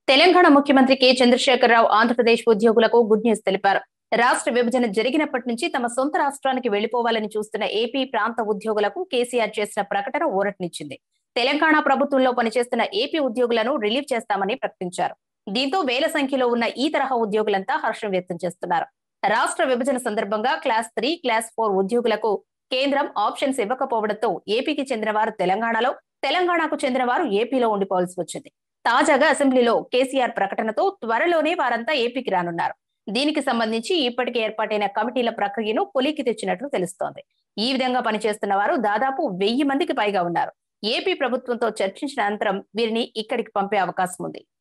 తెలంగాణ ముఖ్యమంత్రి కె చంద్రశేఖరరావు ఆంధ్రప్రదేశ్ ఉద్యోగులకు good news తెలిపారు రాష్ట్ర విభజన జరిగినప్పటి నుంచి తమ సొంత రాష్ట్రానికి వెళ్లిపోవాలని చూస్తున్న ఏపీ ప్రాంత ఉద్యోగులకు కేసీఆర్ చేసిన ప్రకటన ఊరటనిచ్చింది తెలంగాణ ప్రభుత్వంలో పనిచేస్తున్న ఏపీ ఉద్యోగులను రిలీవ్ చేస్తామని ప్రకటించారు దీంతో వేల సంఖ్యలో ఉన్న ఈ తరహా ఉద్యోగులంతా హర్షం వ్యక్తం చేస్తున్నారు రాష్ట్ర విభజన సందర్భంగా క్లాస్ త్రీ క్లాస్ ఫోర్ ఉద్యోగులకు కేంద్రం ఆప్షన్స్ ఇవ్వకపోవడంతో ఏపీకి చెందిన వారు తెలంగాణలో తెలంగాణకు చెందిన వారు ఏపీలో ఉండిపోవాల్సి వచ్చింది తాజాగా అసెంబ్లీలో కేసీఆర్ ప్రకటనతో త్వరలోనే వారంతా ఏపీకి రానున్నారు దీనికి సంబంధించి ఇప్పటికే ఏర్పాటైన కమిటీల ప్రక్రియను కొలికి తెచ్చినట్లు తెలుస్తోంది ఈ విధంగా పనిచేస్తున్న వారు దాదాపు వెయ్యి మందికి పైగా ఉన్నారు ఏపీ ప్రభుత్వంతో చర్చించిన అనంతరం వీరిని ఇక్కడికి పంపే అవకాశం ఉంది